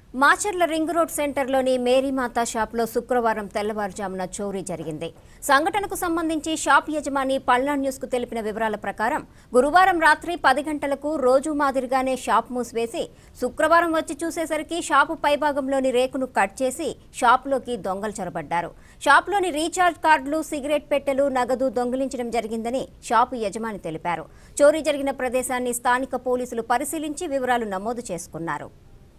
Macherla ring road సెంటర్లోని మేరీమాత షాప్లో శుక్రవారం తెల్లవారుజామున చోరీ జరిగింది సంఘటనకు సంబంధించి షాప్ యజమాని పల్నా న్యూస్కు తెలిపిన వివరాల ప్రకారం గురువారం రాత్రి పది గంటలకు రోజు మాదిరిగానే షాప్ మూసివేసి శుక్రవారం వచ్చి చూసేసరికి షాపు పైభాగంలోని రేకును కట్ చేసి షాపులోకి దొంగలు చొరబడ్డారు షాపులోని రీఛార్జ్ కార్డులు సిగరెట్ పెట్టెలు నగదు దొంగిలించడం జరిగిందని షాపు యజమాని తెలిపారు చోరీ జరిగిన ప్రదేశాన్ని స్థానిక పోలీసులు పరిశీలించి వివరాలు నమోదు చేసుకున్నారు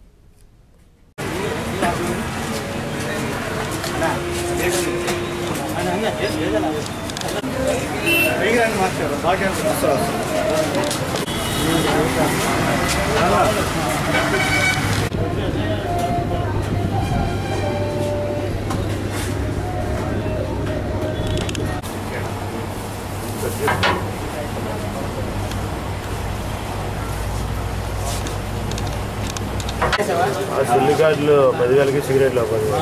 ఆ సిల్లి కార్డులు పదివేలకి సిగరెట్లు ఒక పదివేలు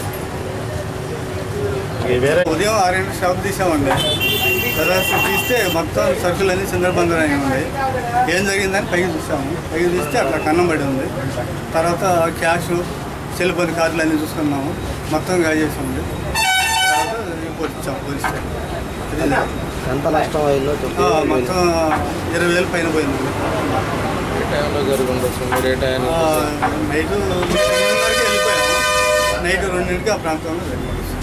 ఇక వేరే ఉదయం ఆరింటి షాప్ తీసామండి తర్వాత తీస్తే మొత్తం సరుకులు అన్ని చిందరబందర అయ్యామండి ఏం జరిగిందని పైకి చూసాము పైకి చూస్తే అట్లా కన్నం పడి ఉంది తర్వాత క్యాష్ సెల్ ఫోన్ కార్డులు అన్నీ చూసుకున్నాము మొత్తం గాజేసామండి తర్వాత రిపోర్ట్ ఇచ్చాము పోలీస్ స్టేషన్. ఇది ఎంత నష్టం అయిందో చెప్పు ఆ, మొత్తం ఇరవై వేలు పైన పోయిందండి ఏ టైంలో జరిగి ఉండొచ్చు మీరు ఏ టైంలో ఆ, నైట్ రెండున్నరకి వెళ్ళిపోయాము నైట్ రెండింటికి ఆ ప్రాంతంలో వెళ్ళిపోయాము